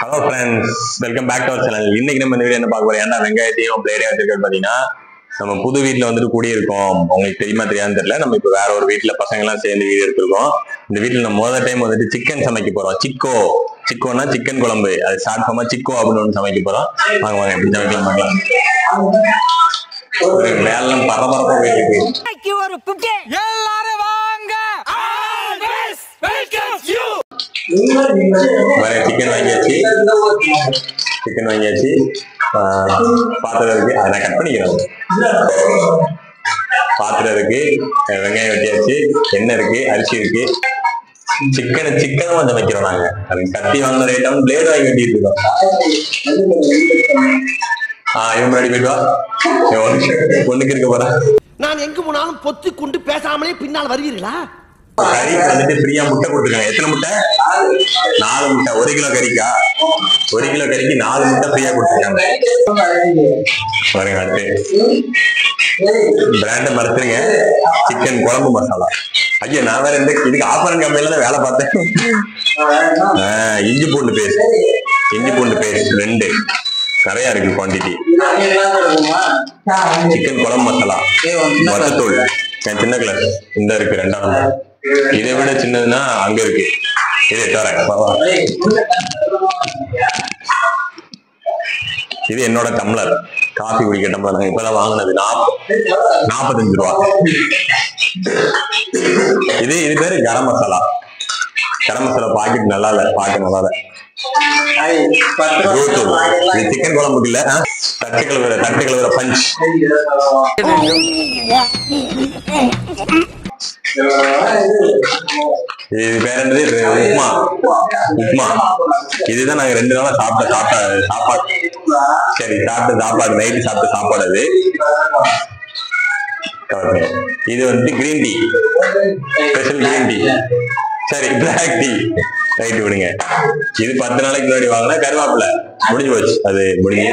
Hello friends welcome back to our channel இன்னைக்கு நம்ம இந்த வீடியோ என்ன பார்க்க போறோம் ஏன்னா வெங்காயத்தையும் பிளேடையும் வச்சிருக்கிறது பார்த்தீங்கன்னா நம்ம புது வீட்டில் வந்துட்டு குடியிருக்கோம் உங்களுக்கு தெரியுமா தெரியாதுன்னு தெரியல நம்ம இப்போ வேற ஒரு வீட்டில் பசங்க எல்லாம் சேர்ந்து வீடு எடுத்திருக்கோம் இந்த வீட்டில் நம்ம முதல் டைம் வந்துட்டு சிக்கன் சமைக்க போறோம் சிக்கோ சிக்கோனா சிக்கன் குழம்பு அது ஷார்ட் ஃபார்மா சிக்கோ அப்படின்னு ஒன்று சமைக்க போறோம் வாங்க வாங்க எப்படி சமைக்கலாம் பார்க்கலாம் ஒரு வேலை பரபரப்பா போயிட்டு இருக்கு இன்னைக்கு ஒரு பிப்டி எல்லாரும் வாங்க ஆல்வேஸ் வெல்கம் யூ வேற சிக்கன் வாங்கியாச்சு சிக்கன் வாங்கியாச்சு ஆஹ் பாத்திரம் இருக்கு அதை நான் கட் பண்ணிக்கிறேன் பாத்திரம் இருக்கு அஹ் வெங்காயம் வெட்டியாச்சு எண்ணெய் இருக்கு அரிசி இருக்கு சிக்கனை சிக்கனும் கொஞ்சம் வைக்கிறோம் நாங்க அது கத்தி வாங்கின ரேட் வந்து பிளேட் வாங்கி வெட்டிட்டு இருக்கோம் ஆஹ் இவன் முன்னாடி போயிட்டு வா இவன் ஒண்ணு- ஒண்ணுக்கு இருக்க போறேன் நான் எங்கு போனாலும் பொத்தி கொண்டு பேசாமலே பின்னால் வருவீர்களா கறிக்கு வந்துட்டு ஃப்ரீயா முட்டை கொடுத்துருக்காங்க எத்தனை முட்டை நாலு முட்டை ஒரு கிலோ கறிக்கா ஒரு கிலோ கறிக்கு நாலு முட்டை ஃப்ரீயா கொடுத்துருக்காங்க பாருங்க அடுத்து பிராண்ட மறுத்துருங்க சிக்கன் குழம்பு மசாலா ஐயா நான் வேற இந்த இதுக்கு ஆஃபரன் கம்பெனில தான் வேலை பார்த்தேன் ஆஹ், இஞ்சி பூண்டு பேஸ்ட் இஞ்சி பூண்டு பேஸ்ட் ரெண்டு நிறைய இருக்கு குவான்டிட்டி சிக்கன் குழம்பு மசாலா மொத்தத்தூள் என் சின்ன கிளாஸ் இந்த இருக்கு ரெண்டாவது இதை விட சின்னதுன்னா அங்க இருக்கு இது தரேன் வா, வா. இது என்னோட டம்ளர் காஃபி குடிக்க டம்ளர் நாங்க இப்பதான் வாங்கினது நாப்ப நாற்பத்தஞ்சு ரூபா இது இது பேரு கரம் மசாலா கரம் மசாலா பாக்கெட் நல்லா இல்ல பாக்கெட் நல்லா இல்ல ரோத்தூள் இது சிக்கன் குழம்புக்கு இல்ல ஆ? தட்டு கழுவுற தட்டு கழுவுற பஞ்ச் இது பேர் என்னது ரெ- உப்மா உப்மா இதுதான் நாங்க ரெண்டு நாளா சாப்பிட்ட சாப்பிட்ட சாப்பாடு சரி சாப்பிட்ட சாப்பாடு நைட்டு சாப்பிட்ட சாப்பாடு அது கவனிங்க. இது வந்து green tea special green tea சரி பிளாக் டீ ரைட் விடுங்க இது பத்து நாளைக்கு முன்னாடி வாங்கினா கருவேப்பிலை முடிஞ்சு போச்சு அது முடிஞ்சு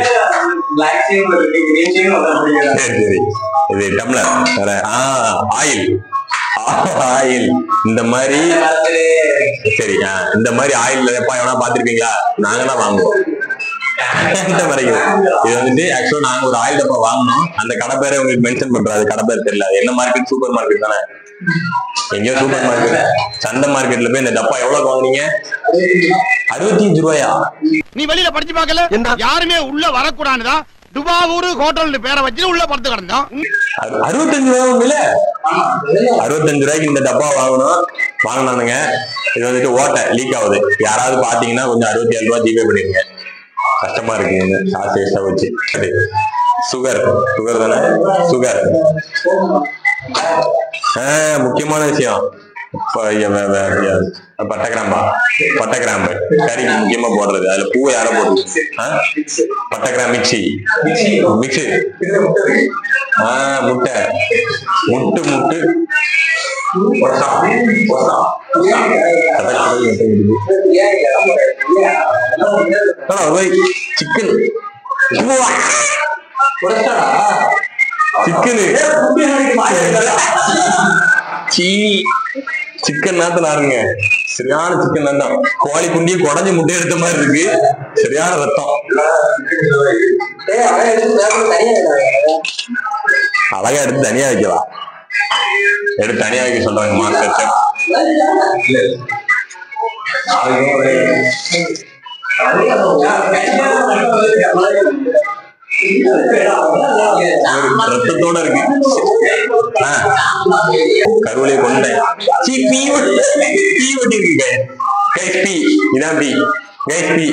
சரி சரி இது டம்ளர் வேற ஆ ஆயில் ஆயில் இந்த மாதிரி சரி ஆ, இந்த மாதிரி ஆயில் எப்பா எவனா பாத்திருப்பீங்களா நாங்க தான் வாங்குவோம் இந்த மாதிரி இது இது வந்துட்டு ஆக்சுவலா நாங்க ஒரு ஆயில் டப்பா வாங்கினோம் அந்த கடை பேரை உங்களுக்கு மென்ஷன் பண்றோம் அது கடை பேர் தெரியல அது என்ன மார்க்கெட் சூப்பர் மார்க்கெட் தானே எங்கேயோ சூப்பர் மார்க்கெட் சந்தை மார்க்கெட்ல போய் இந்த டப்பா எவ்வளவு வாங்குனீங்க அறுபத்தி அஞ்சு ரூபாயா நீ வெளியில படிச்சு பார்க்கல யாருமே உள்ள வரக்கூடாதுதா துபாவூர் ஹோட்டல் பேரை வச்சு உள்ள படுத்து கிடந்தோம் அறு- அறுபத்தஞ்சு ரூபாய் உண்மையில அறுபத்தஞ்சு ரூபாய்க்கு இந்த டப்பா வாங்கணும் வாங்கினானுங்க இது வந்துட்டு ஓட்டை லீக் ஆகுது யாராவது பாத்தீங்கன்னா கொஞ்சம் அறுபத்தி ஏழு ரூபாய் ஜிபே பண்ணிருங்க கஷ்டமா இருக்கு இந்த காசு வேஸ்டா வச்சு சுகர் சுகர் தானே சுகர் முக்கியமான விஷயம் இப்ப இங்க வே- வே- வே- பட்டை கிராம்பா பட்டை கிராம்பு கறிக்கு முக்கியமா போடுறது அதுல பூ யார போடுறது ஆ? பட்டை கிராம்பு மிக்சி மிக்சி ஆஹ் முட்டை முட்டு முட்டு சிக்கன் சிக்கனு சிக்கன் நாத்த நாருங்க சரியான சிக்கன் தான் கோழி குண்டிய குடஞ்சு முட்டை எடுத்த மாதிரி இருக்கு சரியான ரத்தம் அழகா எடுத்து தனியா வைக்கலாம் எடுத்து தனியா வைக்க சொல்றாங்க மாஸ்டர் செஃப் ரத்தத்தோட இருக்கு ஆ, கருவளைய கொண்டேன் சீ, பீ ஒட்டி- பீ ஒட்டி இருக்கு கைஸ் பீ இதான் பீ கைஸ் பீ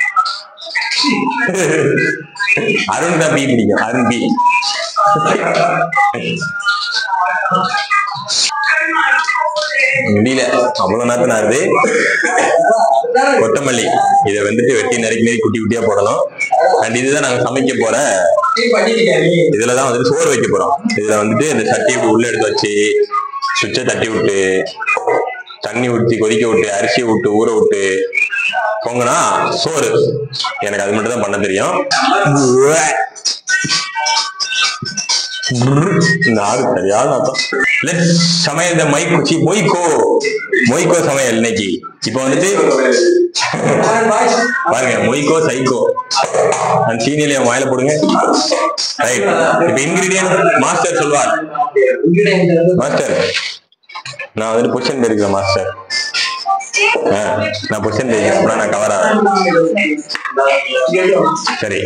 அருண் தான் பீ பிடிக்கும் அருண் பீ முடியல அவ்வளவு நேரத்தில் நாருது கொத்தமல்லி இதை வந்துட்டு வெட்டி நறுக்கி நறுக்கி குட்டி குட்டியா போடணும் அண்ட் இதுதான் நாங்க சமைக்க போற இதுலதான் வந்துட்டு சோறு வைக்க போறோம் இதுல வந்துட்டு இந்த சட்டியை இப்படி உள்ள எடுத்து வச்சு சுவிட்சை தட்டி விட்டு தண்ணி ஊற்றி கொதிக்க விட்டு அரிசியை விட்டு ஊற விட்டு பொங்கனா சோறு எனக்கு அது மட்டும் தான் பண்ண தெரியும் இந்த ஆறு சரியான அர்த்தம் லெட் சமையல் இந்த மைக் சி மொய்கோ மொய்கோ சமையல் இன்னைக்கு இப்போ வந்துட்டு பாருங்க மொய்கோ சைக்கோ அந்த சீனியில என் வாயில போடுங்க ரைட் இப்போ இன்கிரீடியன்ட் மாஸ்டர் சொல்வார் மாஸ்டர் நான் வந்துட்டு பொசிஷன் போயிருக்கிறேன் மாஸ்டர் ஆ, நான் பொசிஷன் போயிருக்கேன் அப்புறம் நான் கவர் ஆகிறேன் சரி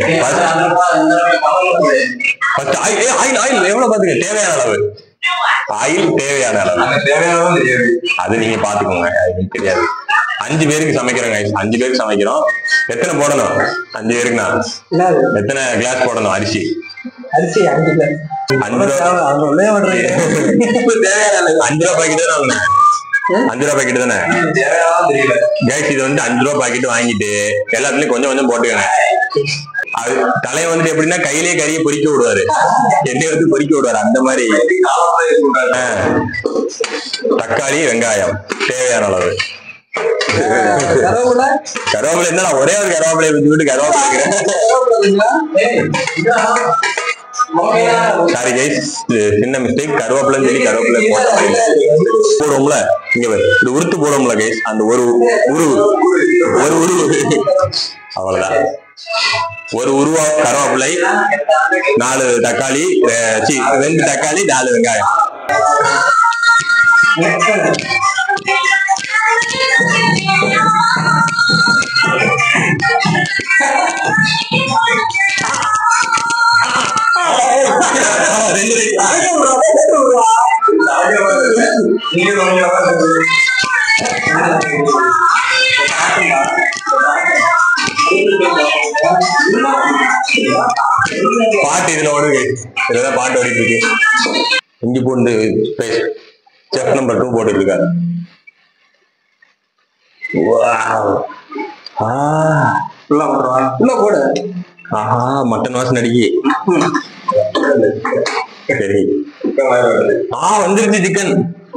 ஃபர்ஸ்ட் ஆயில் ஆயில் ஆயில் எவ்வளவு பாத்துங்க தேவையான அளவு ஆயில் தேவையான அளவு அது நீங்க பாத்துக்கோங்க அது எனக்கு தெரியாது அஞ்சு பேருக்கு சமைக்கிறோங்க அஞ்சு பேருக்கு சமைக்கிறோம் எத்தனை போடணும் அஞ்சு பேருக்குண்ணா எத்தனை கிளாஸ் போடணும் அரிசி அரிசி அஞ்சு கிளாஸ் அஞ்சு ரூபா அஞ்சு ரூபா பாக்கெட் தானே வாங்கினேன் அஞ்சு ரூபா பாக்கெட் தானே கேஸ் இது வந்து அஞ்சு ரூபா பாக்கெட் வாங்கிட்டு எல்லாத்துலயும் கொஞ்சம் கொஞ்சம் போட்டுக்கங்க அது தலைய வந்துட்டு எப்படின்னா கையிலேயே கறியை பொறிக்க விடுவாரு எண்ணெய் வந்து பொறிக்க விடுவாரு அந்த மாதிரி ஆ. தக்காளி வெங்காயம் தேவையான அளவு கருவேப்பிலை என்ன நான் ஒரே ஒரு கருவேப்பிலையை வச்சு விட்டு கருவேப்பிலை சாரி கைஸ் சின்ன மிஸ்டேக் கருவேப்பிலைன்னு சொல்லி கருவேப்பிலை போட்டோம் போடுவோம்ல இங்க பாரு இது உருத்து போடுவோம்ல கைஸ் அந்த ஒரு உருவு ஒரு உருவு அவ்வளவுதான் ஒரு உருவா கருவேப்பிலை நாலு தக்காளி அஹ், சி ரெண்டு தக்காளி நாலு வெங்காயம் ரெண்டு பாட்டு இதுல ஓடுது இதுலதான் பாட்டு ஓடிட்டு இருக்கு இஞ்சி பூண்டு பேஸ்ட் செஃப் நம்பர் டூ போட்டுட்டு இருக்காரு Wow. ஆ உள்ள போடு ஆஹா மட்டன் வாசனை அடிக்கி சரி ஆ வந்துருச்சு சிக்கன்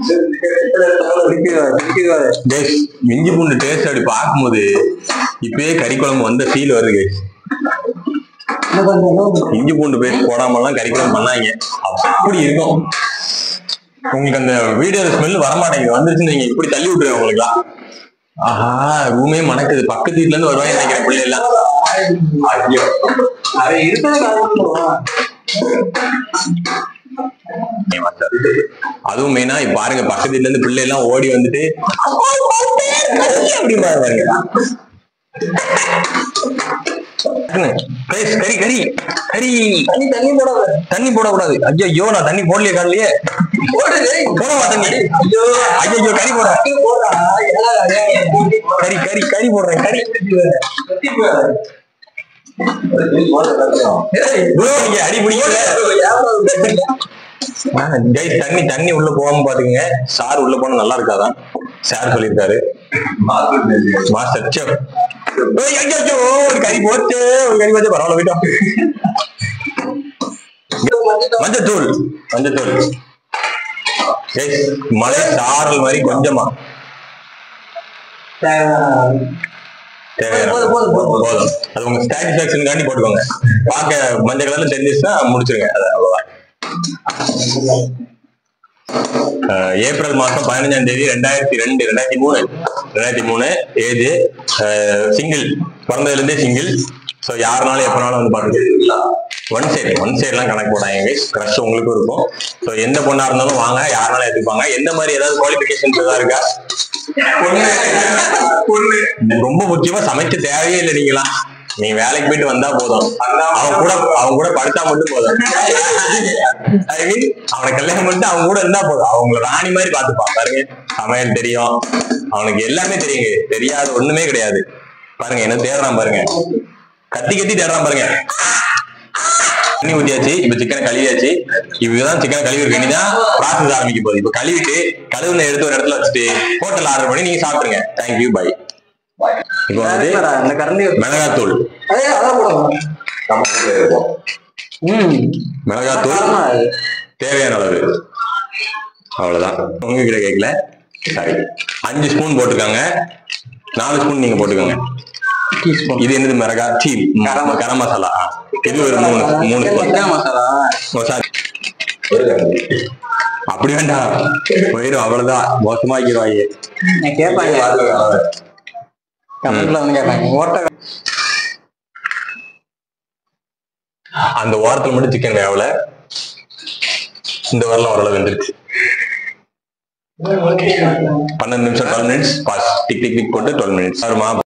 டேஸ் இஞ்சி பூண்டு டேஸ்ட் அப்படி பார்க்கும்போது இப்பயே கறி குழம்பு வந்த ஃபீல் வருது guys. என்ன பண்றோம் இஞ்சி பூண்டு பேஸ்ட் போடாமலாம் கறி குழம்பு பண்ணாங்க அப்படி இருக்கும் உங்களுக்கு அந்த வீடியோ ஸ்மெல் வரமாட்டேங்குது வந்துருச்சுன்னு நீங்க இப்படி தள்ளி விட்டுருவேன் உங்களுக்குலாம் ஆஹா ரூமே மணக்குது பக்கத்து வீட்ல இருந்து வருவாங்க நினைக்கிறேன் பிள்ளை எல்லாம் ஐயோ அது இருக்கிறது ஏன் மாஸ்டர்? அதுவும் மெயினா இப்ப பாருங்க பக்கத்து வீட்ல இருந்து பிள்ளை எல்லாம் ஓடி வந்துட்டு அப்படி பாருங்க கைஸ், கறி கறி கறி தண்ணி தண்ணி போடாத தண்ணி போடக்கூடாது ஐயோ ஐயோ நான் தண்ணி போடலையே காலையே போடு டேய். போடவா தண்ணி ஐயோ ஐயோ ஐயோ கறி போடுறேன் தண்ணி போடா எல்லாம் டேய். கறி கறி கறி போடுறேன் கறி கத்தி போடாத. ஏய், bro, நீங்க அடி பிடிக்கல கைஸ் தண்ணி தண்ணி உள்ள போகாம பாத்துக்கங்க சார் உள்ள போனா நல்லா இருக்காதான் சார் சொல்லியிருக்காரு மாஸ்டர் செஃப் ஐயோ ஒரு கறி போச்சு ஒரு கறி போச்சு பரவாயில்ல போயிட்டோம் மஞ்சத்தூள் மஞ்சத்தூள் Guys, மலை சாரல் மாதிரி கொஞ்சமா தேவையான போதும், போதும், போதும். போதும் அது உங்க சாட்டிஸ்பாக்சனுக்காண்டி போட்டுக்கோங்க பார்க்க மஞ்சள் கலர்ல தெரிஞ்சிச்சுன்னா முடிச்சிருங்க அது அவ்வளவுதான் அஹ் ஏப்ரல் மாசம் பதினஞ்சாம் தேதி ரெண்டாயிரத்தி ரெண்டு ரெண்டாயிரத்தி மூணு ரெண்டாயிரத்தி மூணு ஏஜ் சிங்கிள் பிறந்ததுல இருந்தே சிங்கிள் ஸோ யாருனாலும் எப்பனாலும் வந்து பாருங்க ஒன் சைடு ஒன் சைடுலாம் கணக்கு போடாங்க க்ரஷ் உங்களுக்கும் இருக்கும் ஸோ எந்த பொண்ணா இருந்தாலும் வாங்க யாருனாலும் எடுத்துப்பாங்க எந்த மாதிரி ஏதாவது குவாலிஃபிகேஷன்ஸ் ஏதாவது இருக்கா பொண்ணு ரொம்ப முக்கியமா சமைக்க தேவையே இல்லை நீங்களாம் நீங்க வேலைக்கு போயிட்டு வந்தா போதும் அவன் கூட அவன் கூட படுத்தா மட்டும் போதும் ஐ மீன் அவனை கல்யாணம் பண்ணிட்டு அவன் கூட இருந்தா போதும் அவங்கள ராணி மாதிரி பாத்துப்பான் பாருங்க சமையல் தெரியும் அவனுக்கு எல்லாமே தெரியுங்க தெரியாத ஒண்ணுமே கிடையாது பாருங்க என்ன தேடுறான் பாருங்க கத்தி கத்தி தேடுறான் பாருங்க தண்ணி ஊத்தியாச்சு இப்ப சிக்கனை கழுவியாச்சு இப்பதான் சிக்கனை கழுவி இருக்கு இனிதான் ப்ராசஸ் ஆரம்பிக்க போகுது இப்ப கழுவிட்டு கழுவுன எடுத்து ஒரு இடத்துல வச்சுட்டு ஹோட்டல் ஆர்டர் பண்ணி நீங்க சாப்பிடுங்க தேங்க்யூ பை இப்போ வந்து அந்த கரண்டி மிளகாத்தூள் அதே அதான் போடணும் ம் மிளகாத்தூள் காரமா அது. தேவையான அளவு அவ்வளவுதான் உங்ககிட்ட கேட்கல சரி அஞ்சு ஸ்பூன் போட்டுக்கோங்க நாலு ஸ்பூன் நீங்க போட்டுக்கோங்க டீஸ்பூன் இது என்னது மிளகா டீ கரம் கரம் மசாலா ஆ. இது ஒரு மூணு மூணு spoon chicken masala oh sorry ஒரு கரண்டி அப்படி வேண்டாம் போயிடும் அவ்வளவுதான் மோசமாக்கிடுவாங்க நான் கேட்பாங்க கமெண்ட்ல வந்து கேட்பாங்க ஓட்ட அந்த ஓரத்துல மட்டும் சிக்கன் வேவல இந்த வரலாம் ஓரளவு வெந்துருச்சு பன்னெண்டு நிமிஷம் twelve minutes boss tick tick tick போட்டு டுவெல் மினிட்ஸ் வருமா